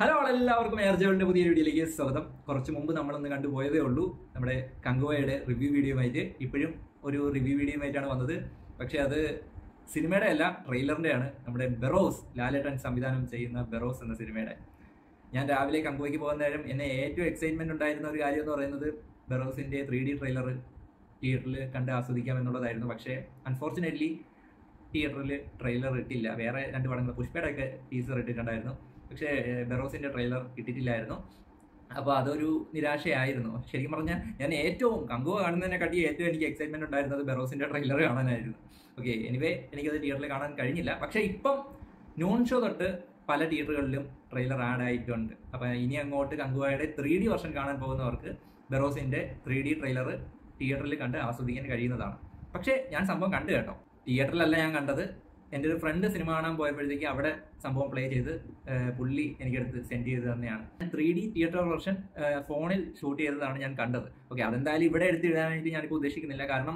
hello എല്ലാവർക്കും എയർജോളിന്റെ പുതിയ വീഡിയോയിലേക്ക് സ്വാഗതം കുറച്ച് മുമ്പ് നമ്മളൊന്ന് കണ്ടുപോയതേ ഉള്ളൂ നമ്മുടെ കങ്കുവയുടെ റിവ്യൂ വീഡിയോ ആയിട്ട് ഇപ്പോഴും ഒരു റിവ്യൂ വീഡിയോ ആയിട്ടാണ് വന്നത് പക്ഷെ അത് സിനിമയുടെ അല്ല ട്രെയിലറിന്റെ ആണ് നമ്മുടെ ബെറോസ് ലാലേട്ടൻ സംവിധാനം ചെയ്യുന്ന ബെറോസ് എന്ന സിനിമയുടെ ഞാൻ രാവിലെ കങ്കുവയ്ക്ക് പോകുന്ന നേരം എന്നെ ഏറ്റവും എക്സൈറ്റ്മെന്റ് ഉണ്ടായിരുന്ന ഒരു കാര്യം എന്ന് പറയുന്നത് ബെറോസിന്റെ ത്രീ ഡി ട്രെയിലർ തിയേറ്ററിൽ കണ്ട് ആസ്വദിക്കാം എന്നുള്ളതായിരുന്നു പക്ഷേ അൺഫോർച്ചുനേറ്റ്ലി തിയേറ്ററിൽ ട്രെയിലർ ഇട്ടില്ല വേറെ രണ്ട് പടങ്ങൾ പുഷ്പയുടെ ഒക്കെ ടീസർ ഇട്ടിട്ടുണ്ടായിരുന്നു പക്ഷേ ഏഹ്, ബെറോസിന്റെ ട്രെയിലർ ഇട്ടിട്ടില്ലായിരുന്നു അപ്പോൾ അതൊരു നിരാശയായിരുന്നു ശരിക്കും പറഞ്ഞാൽ ഞാൻ ഏറ്റവും കങ്കുവ കാണുന്നതിനെക്കാട്ടി ഏറ്റവും എനിക്ക് എക്സൈറ്റ്മെന്റ് ഉണ്ടായിരുന്നത് ബെറോസിന്റെ ട്രെയിലർ കാണാനായിരുന്നു ഓക്കെ എനിവേ എനിക്കത് തിയേറ്ററിൽ കാണാൻ കഴിഞ്ഞില്ല പക്ഷേ ഇപ്പം നോൺ ഷോ തൊട്ട് പല തിയേറ്ററുകളിലും ട്രെയിലർ ആഡ് ആയിട്ടുണ്ട് അപ്പം ഇനി അങ്ങോട്ട് കങ്കുവയുടെ ത്രീ ഡി വെർഷൻ കാണാൻ പോകുന്നവർക്ക് ബെറോസിന്റെ ത്രീ ഡി ട്രെയിലർ തിയേറ്ററിൽ കണ്ട് ആസ്വദിക്കാൻ കഴിയുന്നതാണ് പക്ഷേ ഞാൻ സംഭവം കണ്ടു കേട്ടോ തിയേറ്ററിലല്ല ഞാൻ കണ്ടത് എൻ്റെ ഒരു ഫ്രണ്ട് സിനിമ കാണാൻ പോയപ്പോഴത്തേക്ക് അവിടെ സംഭവം പ്ലേ ചെയ്ത് ഏഹ്, പുള്ളി എനിക്കെടുത്ത് സെൻഡ് ചെയ്ത് തന്നെയാണ് ത്രീ ഡി തിയേറ്റർ വെർഷൻ ഫോണിൽ ഷൂട്ട് ചെയ്തതാണ് ഞാൻ കണ്ടത് ഓക്കെ അതെന്തായാലും ഇവിടെ എടുത്തിടാനായിട്ട് ഞാനിപ്പോൾ ഉദ്ദേശിക്കുന്നില്ല കാരണം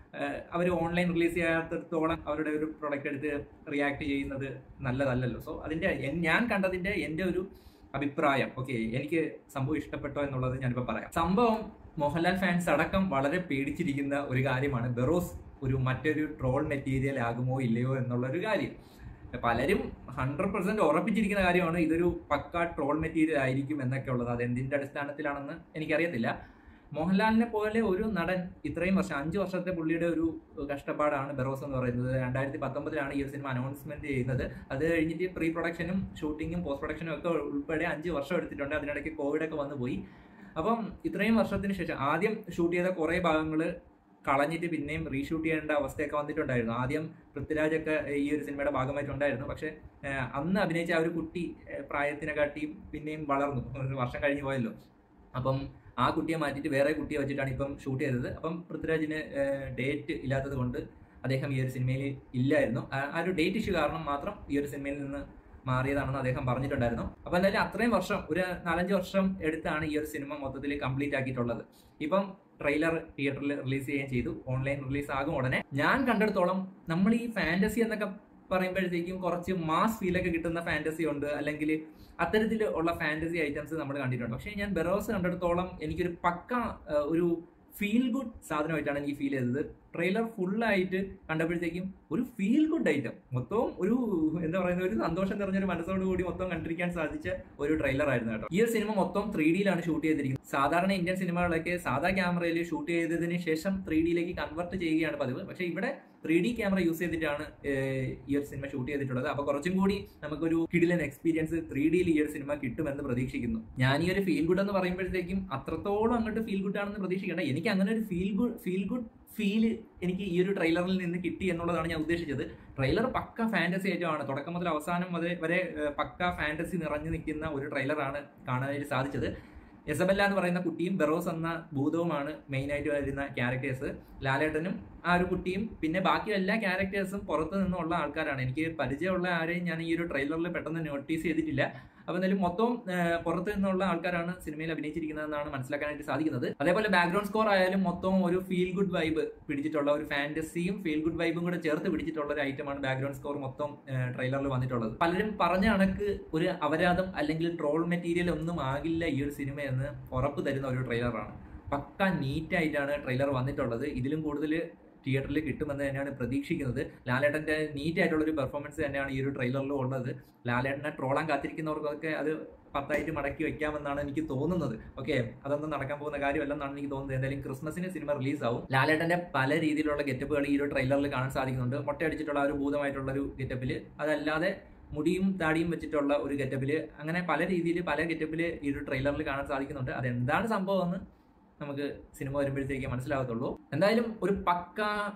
അവർ ഓൺലൈൻ റിലീസ് ചെയ്യാത്തടത്തോളം അവരുടെ ഒരു പ്രൊഡക്റ്റ് എടുത്ത് റിയാക്ട് ചെയ്യുന്നത് നല്ലതല്ലല്ലോ സോ അതിൻ്റെ എൻ- ഞാൻ കണ്ടതിൻ്റെ എൻ്റെ ഒരു അഭിപ്രായം ഓക്കെ എനിക്ക് സംഭവം ഇഷ്ടപ്പെട്ടോ എന്നുള്ളത് ഞാനിപ്പോൾ പറയാം സംഭവം മോഹൻലാൽ ഫാൻസ് അടക്കം വളരെ പേടിച്ചിരിക്കുന്ന ഒരു കാര്യമാണ് ബെറോസ് ഒരു മറ്റൊരു ട്രോൾ മെറ്റീരിയൽ ആകുമോ ഇല്ലയോ എന്നുള്ള ഒരു കാര്യം പലരും ഹൺഡ്രഡ് പെർസെന്റ് ഉറപ്പിച്ചിരിക്കുന്ന കാര്യമാണ് ഇതൊരു പക്ക ട്രോൾ മെറ്റീരിയൽ ആയിരിക്കും എന്നൊക്കെ ഉള്ളത് അത് എന്തിന്റെ അടിസ്ഥാനത്തിലാണെന്ന് എനിക്കറിയത്തില്ല മോഹൻലാലിനെ പോലെ ഒരു നടൻ ഇത്രയും വർഷം അഞ്ച് വർഷത്തെ പുള്ളിയുടെ ഒരു കഷ്ടപ്പാടാണ് ബെറോസ് എന്ന് പറയുന്നത് രണ്ടായിരത്തി പത്തൊമ്പതിലാണ് ഈ ഒരു സിനിമ അനൗൺസ്മെന്റ് ചെയ്യുന്നത് അത് കഴിഞ്ഞിട്ട് പ്രീ പ്രൊഡക്ഷനും ഷൂട്ടിങ്ങും പോസ്റ്റ് പ്രൊഡക്ഷനും ഒക്കെ ഉൾപ്പെടെ അഞ്ച് വർഷം എടുത്തിട്ടുണ്ട് അതിനിടയ്ക്ക് കോവിഡ് ഒക്കെ വന്നു പോയി അപ്പം ഇത്രയും വർഷത്തിന് ശേഷം ആദ്യം ഷൂട്ട് ചെയ്ത കുറേ ഭാഗങ്ങൾ കളഞ്ഞിട്ട് പിന്നെയും റീഷൂട്ട് ചെയ്യേണ്ട അവസ്ഥയൊക്കെ വന്നിട്ടുണ്ടായിരുന്നു ആദ്യം പൃഥ്വിരാജൊക്കെ ഈ ഒരു സിനിമയുടെ ഭാഗമായിട്ടുണ്ടായിരുന്നു പക്ഷെ ഏഹ്, അന്ന് അഭിനയിച്ച ആ ഒരു കുട്ടി ഏഹ്, പ്രായത്തിനെക്കാട്ടിയും പിന്നെയും വളർന്നു ഒരു വർഷം കഴിഞ്ഞു പോയല്ലോ അപ്പം ആ കുട്ടിയെ മാറ്റിയിട്ട് വേറെ കുട്ടിയെ വെച്ചിട്ടാണ് ഇപ്പം ഷൂട്ട് ചെയ്തത് അപ്പം പൃഥ്വിരാജിന് ഡേറ്റ് ഇല്ലാത്തത് കൊണ്ട് അദ്ദേഹം ഈ ഒരു സിനിമയിൽ ഇല്ലായിരുന്നു ആ ആ ഒരു ഡേറ്റ് ഇഷ്യൂ കാരണം മാത്രം ഈ ഒരു സിനിമയിൽ നിന്ന് മാറിയതാണെന്ന് അദ്ദേഹം പറഞ്ഞിട്ടുണ്ടായിരുന്നു അപ്പൊ എന്തായാലും അത്രയും വർഷം ഒരു നാലഞ്ച് വർഷം എടുത്താണ് ഈ ഒരു സിനിമ മൊത്തത്തിൽ കംപ്ലീറ്റ് ആക്കിയിട്ടുള്ളത് ഇപ്പം ട്രെയിലർ തിയേറ്ററിൽ റിലീസ് ചെയ്യുകയും ചെയ്തു ഓൺലൈൻ റിലീസ് ആകും ഉടനെ ഞാൻ കണ്ടെടുത്തോളം നമ്മൾ ഈ ഫാന്റസി എന്നൊക്കെ പറയുമ്പോഴത്തേക്കും കുറച്ച് മാസ് ഫീലൊക്കെ കിട്ടുന്ന ഫാന്റസി ഉണ്ട് അല്ലെങ്കിൽ അത്തരത്തിൽ ഉള്ള ഫാന്റസി ഐറ്റംസ് നമ്മൾ കണ്ടിട്ടുണ്ട് പക്ഷേ ഞാൻ ബെറോസ് കണ്ടെടുത്തോളം എനിക്കൊരു പക്ക ആ, ഒരു ഫീൽ ഗുഡ് സാധനമായിട്ടാണ് എനിക്ക് ഫീൽ ചെയ്തത് ട്രെയിലർ ഫുള്ളായിട്ട് കണ്ടപ്പോഴത്തേക്കും ഒരു ഫീൽ ഗുഡ് ഐറ്റം മൊത്തവും ഒരു എന്താ പറയുന്നത് ഒരു സന്തോഷം നിറഞ്ഞൊരു മനസ്സോട് കൂടി മൊത്തം കണ്ടിരിക്കാൻ സാധിച്ച ഒരു ട്രെയിലർ ആയിരുന്നു കേട്ടോ ഈ ഒരു സിനിമ മൊത്തം ത്രീ ഡിയിലാണ് ഷൂട്ട് ചെയ്തിരിക്കുന്നത് സാധാരണ ഇന്ത്യൻ സിനിമകളൊക്കെ സാധാ ക്യാമറയിൽ ഷൂട്ട് ചെയ്തതിന് ശേഷം ത്രീ ഡിയിലേക്ക് കൺവെർട്ട് ചെയ്യുകയാണ് പതിവ് പക്ഷേ ഇവിടെ ത്രീ ഡി ക്യാമറ യൂസ് ചെയ്തിട്ടാണ് ഏഹ്, ഈ ഒരു സിനിമ ഷൂട്ട് ചെയ്തിട്ടുള്ളത് അപ്പൊ കുറച്ചും കൂടി നമുക്കൊരു കിടിലൻ എക്സ്പീരിയൻസ് ത്രീ ഡിയിൽ ഈ ഒരു സിനിമ കിട്ടുമെന്ന് പ്രതീക്ഷിക്കുന്നു ഞാൻ ഈ ഒരു ഫീൽ ഗുഡ് എന്ന് പറയുമ്പോഴത്തേക്കും അത്രത്തോളം അങ്ങോട്ട് ഫീൽ ഗുഡ് ആണെന്ന് പ്രതീക്ഷിക്കേണ്ട എനിക്ക് അങ്ങനെ ഒരു feel good feel good feel എനിക്ക് ഈ ഒരു ട്രെയിലറിൽ നിന്ന് കിട്ടി എന്നുള്ളതാണ് ഞാൻ ഉദ്ദേശിച്ചത് ട്രെയിലർ പക്ക ഫാന്റസി ആയിട്ടുമാണ് തുടക്കം മുതൽ അവസാനം വരെ വരെ ഏഹ്, പക്ക ഫാന്റസി നിറഞ്ഞു നിൽക്കുന്ന ഒരു ട്രെയിലറാണ് കാണാനായിട്ട് സാധിച്ചത് എസബല്ല എന്ന് പറയുന്ന കുട്ടിയും ബെറോസ് എന്ന ഭൂതവുമാണ് മെയിൻ ആയിട്ട് വരുന്ന ക്യാരക്ടേഴ്സ് ലാലേട്ടനും ആ ഒരു കുട്ടിയും പിന്നെ ബാക്കി എല്ലാ ക്യാരക്ടേഴ്സും പുറത്ത് നിന്നുള്ള ആൾക്കാരാണ് എനിക്ക് പരിചയമുള്ള ആരെയും ഞാൻ ഈ ഒരു ട്രെയിലറിൽ പെട്ടെന്ന് നോട്ടീസ് ചെയ്തിട്ടില്ല അപ്പൊ എന്തായാലും മൊത്തം ആ, പുറത്ത് നിന്നുള്ള ആൾക്കാരാണ് സിനിമയിൽ അഭിനയിച്ചിരിക്കുന്നതെന്നാണ് മനസ്സിലാക്കാനായിട്ട് സാധിക്കുന്നത് അതേപോലെ ബാക്ക്ഗ്രൗണ്ട് സ്കോർ ആയാലും മൊത്തം ഒരു ഫീൽ ഗുഡ് വൈബ് പിടിച്ചിട്ടുള്ള ഒരു ഫാന്റസിയും ഫീൽ ഗുഡ് വൈബും കൂടെ ചേർത്ത് പിടിച്ചിട്ടുള്ള ഒരു ഐറ്റമാണ് ബാക്ക്ഗ്രൗണ്ട് സ്കോർ മൊത്തം ട്രെയിലറിൽ വന്നിട്ടുള്ളത് പലരും പറഞ്ഞ കണക്ക് ഒരു അപരാധം അല്ലെങ്കിൽ ട്രോൾ മെറ്റീരിയൽ ഒന്നും ആകില്ല ഈ ഒരു സിനിമയെന്ന് ഉറപ്പ് തരുന്ന ഒരു ട്രെയിലറാണ് പക്ക നീറ്റ് ആയിട്ടാണ് ട്രെയിലർ വന്നിട്ടുള്ളത് ഇതിലും കൂടുതൽ തിയേറ്ററിൽ കിട്ടുമെന്ന് തന്നെയാണ് പ്രതീക്ഷിക്കുന്നത് ലാലേട്ടന്റെ നീറ്റ് ആയിട്ടുള്ള ഒരു പെർഫോമൻസ് തന്നെയാണ് ഈ ഒരു ട്രെയിലറിൽ ഉള്ളത് ലാലേട്ടനെ ട്രോളാൻ കാത്തിരിക്കുന്നവർക്കൊക്കെ അത് പത്തായിട്ട് മടക്കി വെക്കാമെന്നാണ് എനിക്ക് തോന്നുന്നത് ഓക്കെ അതൊന്നും നടക്കാൻ പോകുന്ന കാര്യമല്ലെന്നാണ് എനിക്ക് തോന്നുന്നത് എന്തായാലും ക്രിസ്മസിന് സിനിമ റിലീസ് ആവും ലാലേട്ടന്റെ പല രീതിയിലുള്ള ഗെറ്റപ്പുകൾ ഈ ഒരു ട്രെയിലറിൽ കാണാൻ സാധിക്കുന്നുണ്ട് മൊട്ടയടിച്ചിട്ടുള്ള ആ ഒരു ഭൂതമായിട്ടുള്ള ഒരു ഗെറ്റപ്പിൽ അതല്ലാതെ മുടിയും താടിയും വെച്ചിട്ടുള്ള ഒരു ഗെറ്റപ്പിൽ അങ്ങനെ പല രീതിയിൽ പല ഗെറ്റപ്പിൽ ഈ ഒരു ട്രെയിലറിൽ കാണാൻ സാധിക്കുന്നുണ്ട് അതെന്താണ് സംഭവം എന്ന് നമുക്ക് സിനിമ വരുമ്പോഴത്തേക്ക് മനസ്സിലാകത്തുള്ളൂ എന്തായാലും ഒരു പക്ക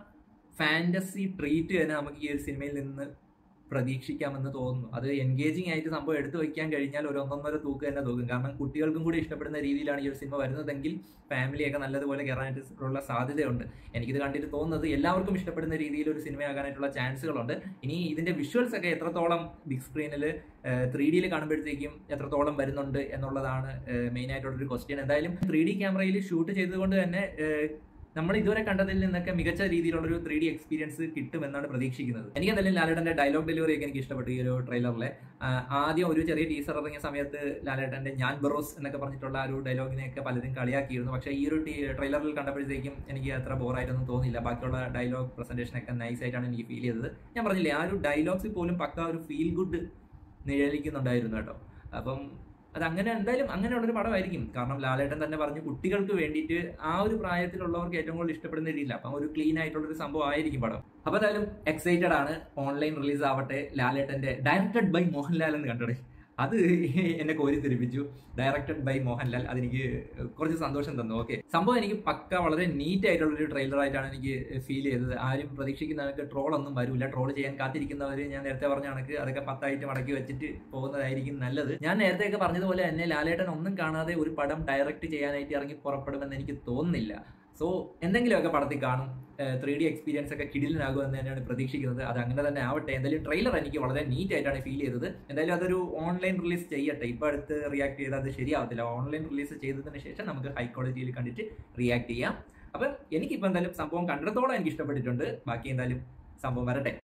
ഫാന്റസി ട്രീറ്റ് തന്നെ നമുക്ക് ഈ ഒരു സിനിമയിൽ നിന്ന് പ്രതീക്ഷിക്കാമെന്ന് തോന്നുന്നു അത് എൻഗേജിങ് ആയിട്ട് സംഭവം എടുത്തു വെക്കാൻ കഴിഞ്ഞാൽ ഒരു ഒന്നൊന്നര തൂക്ക് തന്നെ തൂക്കും കാരണം കുട്ടികൾക്കും കൂടി ഇഷ്ടപ്പെടുന്ന രീതിയിലാണ് ഈ ഒരു സിനിമ വരുന്നതെങ്കിൽ ഫാമിലിയൊക്കെ നല്ലതുപോലെ കയറാനായിട്ട് ഉള്ള സാധ്യതയുണ്ട് എനിക്കിത് കണ്ടിട്ട് തോന്നുന്നത് എല്ലാവർക്കും ഇഷ്ടപ്പെടുന്ന രീതിയിൽ ഒരു സിനിമയാകാനായിട്ടുള്ള ചാൻസുകളുണ്ട് ഇനി ഇതിന്റെ വിഷ്വൽസ് ഒക്കെ എത്രത്തോളം ബിഗ് സ്ക്രീനിൽ ത്രീ ഡിയിൽ കാണുമ്പോഴത്തേക്കും എത്രത്തോളം വരുന്നുണ്ട് എന്നുള്ളതാണ് മെയിൻ ആയിട്ടുള്ള ഒരു ക്വസ്റ്റ്യൻ എന്തായാലും ത്രീ ഡി ക്യാമറയിൽ ഷൂട്ട് ചെയ്തുകൊണ്ട് തന്നെ ഏഹ്, നമ്മൾ ഇതുവരെ കണ്ടതിൽ നിന്നൊക്കെ മികച്ച രീതിയിലുള്ള ഒരു ത്രീ ഡി എക്സ്പീരിയൻസ് കിട്ടുമെന്നാണ് പ്രതീക്ഷിക്കുന്നത് എനിക്ക് എന്തായാലും ലാലേട്ടന്റെ ഡയലോഗ് ഡെലിവറി ഒക്കെ എനിക്ക് ഇഷ്ടപ്പെട്ടു ഈ ഒരു ട്രെയിലറിലെ ആദ്യം ഒരു ചെറിയ ടീസർ ഇറങ്ങിയ സമയത്ത് ലാലേട്ടന്റെ ഞാൻ ബറോസ് എന്നൊക്കെ പറഞ്ഞിട്ടുള്ള ആ ഒരു ഡയലോഗിനെയൊക്കെ പലരും കളിയാക്കിയിരുന്നു പക്ഷേ ഈ ഒരു ട്രെയിലറിൽ കണ്ടപ്പോഴത്തേക്കും എനിക്ക് അത്ര ബോറായിട്ടൊന്നും തോന്നിയില്ല ബാക്കിയുള്ള ഡയലോഗ് പ്രസന്റേഷൻ ഒക്കെ നൈസ് ആയിട്ടാണ് എനിക്ക് ഫീൽ ചെയ്തത് ഞാൻ പറഞ്ഞില്ലേ ആ ഒരു ഡയലോഗ്സിൽ പോലും പക്ക ഒരു ഫീൽ ഗുഡ് നിഴലിക്കുന്നുണ്ടായിരുന്നു കേട്ടോ അപ്പം അത് അങ്ങനെ എന്തായാലും അങ്ങനെയുള്ളൊരു പടമായിരിക്കും കാരണം ലാലേട്ടൻ തന്നെ പറഞ്ഞു കുട്ടികൾക്ക് വേണ്ടിയിട്ട് ആ ഒരു പ്രായത്തിലുള്ളവർക്ക് ഏറ്റവും കൂടുതൽ ഇഷ്ടപ്പെടുന്ന രീതിയില്ല അപ്പം ഒരു ക്ലീൻ ആയിട്ടുള്ള ഒരു സംഭവം ആയിരിക്കും പടം അപ്പൊ എന്തായാലും എക്സൈറ്റഡ് ആണ് ഓൺലൈൻ റിലീസ് ആവട്ടെ ലാലേട്ടന്റെ ഡയറക്റ്റഡ് ബൈ മോഹൻലാൽ എന്ന് കണ്ടോടെ അത് എന്നെ കോരി തെരിപ്പിച്ചു ഡയറക്റ്റഡ് ബൈ മോഹൻലാൽ അതെനിക്ക് കുറച്ച് സന്തോഷം തന്നു ഓക്കെ സംഭവം എനിക്ക് പക്ക വളരെ നീറ്റ് ആയിട്ടുള്ള ഒരു ട്രെയിലർ ആയിട്ടാണ് എനിക്ക് ഫീൽ ചെയ്തത് ആരും പ്രതീക്ഷിക്കുന്നവർക്ക് ട്രോൾ ഒന്നും വരില്ല ട്രോൾ ചെയ്യാൻ കാത്തിരിക്കുന്നവർ ഞാൻ നേരത്തെ പറഞ്ഞ കണക്ക് അതൊക്കെ പത്തായിട്ട് മടക്കി വെച്ചിട്ട് പോകുന്നതായിരിക്കും നല്ലത് ഞാൻ നേരത്തെയൊക്കെ പറഞ്ഞതുപോലെ തന്നെ ലാലേട്ടൻ ഒന്നും കാണാതെ ഒരു പടം ഡയറക്റ്റ് ചെയ്യാനായിട്ട് ഇറങ്ങി പുറപ്പെടുമെന്ന് എനിക്ക് തോന്നുന്നില്ല സോ എന്തെങ്കിലുമൊക്കെ പടത്തിൽ കാണും ത്രീ ഡി എക്സ്പീരിയൻസ് ഒക്കെ കിടിലനാകും എന്ന് തന്നെയാണ് പ്രതീക്ഷിക്കുന്നത് അത് അങ്ങനെ തന്നെ ആവട്ടെ എന്തായാലും ട്രെയിലർ എനിക്ക് വളരെ നീറ്റ് ആയിട്ടാണ് ഫീൽ ചെയ്തത് എന്തായാലും അതൊരു ഓൺലൈൻ റിലീസ് ചെയ്യട്ടെ ഇപ്പൊ അടുത്ത് റിയാക്ട് ചെയ്താൽ അത് ശരിയാവത്തില്ല ഓൺലൈൻ റിലീസ് ചെയ്തതിന് ശേഷം നമുക്ക് ഹൈ ക്വാളിറ്റിയിൽ കണ്ടിട്ട് റിയാക്ട് ചെയ്യാം അപ്പം എനിക്കിപ്പോൾ എന്തായാലും സംഭവം കണ്ടിടത്തോളം എനിക്ക് ഇഷ്ടപ്പെട്ടിട്ടുണ്ട് ബാക്കി എന്തായാലും സംഭവം വരട്ടെ